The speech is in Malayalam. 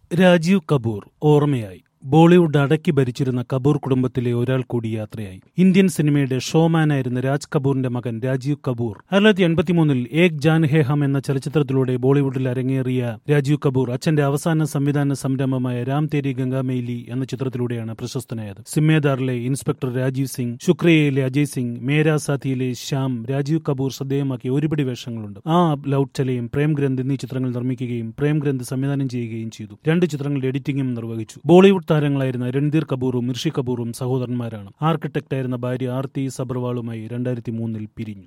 രാജീവ് കപൂർ ഓർമ്മയായി ബോളിവുഡ് അടക്കി ഭരിച്ചിരുന്ന കപൂർ കുടുംബത്തിലെ ഒരാൾ കൂടി യാത്രയായി ഇന്ത്യൻ സിനിമയുടെ ഷോമാനായിരുന്ന രാജ് കപൂറിന്റെ മകൻ രാജീവ് കപൂർ ആയിരത്തി തൊള്ളായിരത്തി എൺപത്തിമൂന്നിൽ ഏക് ജാൻ ഹേ ഹം എന്ന ചലച്ചിത്രത്തിലൂടെ ബോളിവുഡിൽ അരങ്ങേറിയ രാജീവ് കപൂർ അച്ഛന്റെ അവസാന സംവിധാന സംരംഭമായ രാം തേരി ഗംഗാ മെയ്ലി എന്ന ചിത്രത്തിലൂടെയാണ് പ്രശസ്തനായത് സിമ്മേദാറിലെ ഇൻസ്പെക്ടർ രാജീവ് സിംഗ് ശുക്രിയയിലെ അജയ് സിംഗ് മേരാ സാഥിയിലെ ശ്യാം രാജീവ് കപൂർ ശ്രദ്ധേയമാക്കിയ ഒരുപിടി വേഷങ്ങളുണ്ട് ആ ലൌട്ട് ചലയും പ്രേം ഗ്രന്ഥ് എന്നീ ചിത്രങ്ങൾ നിർമ്മിക്കുകയും പ്രേം ഗ്രന്ഥ് സംവിധാനം ചെയ്യുകയും ചെയ്തു രണ്ട് ചിത്രങ്ങളുടെ എഡിറ്റിംഗും നിർവഹിച്ചു ബോളിവുഡ് താരങ്ങളായിരുന്ന രൺധീർ കപൂറും ഋഷി കപൂറും സഹോദരന്മാരാണ് ആർക്കിടെക്ട് ആയിരുന്ന ഭാര്യ ആർത്തി സബർവാളുമായി രണ്ടായിരത്തി മൂന്നിൽ പിരിഞ്ഞു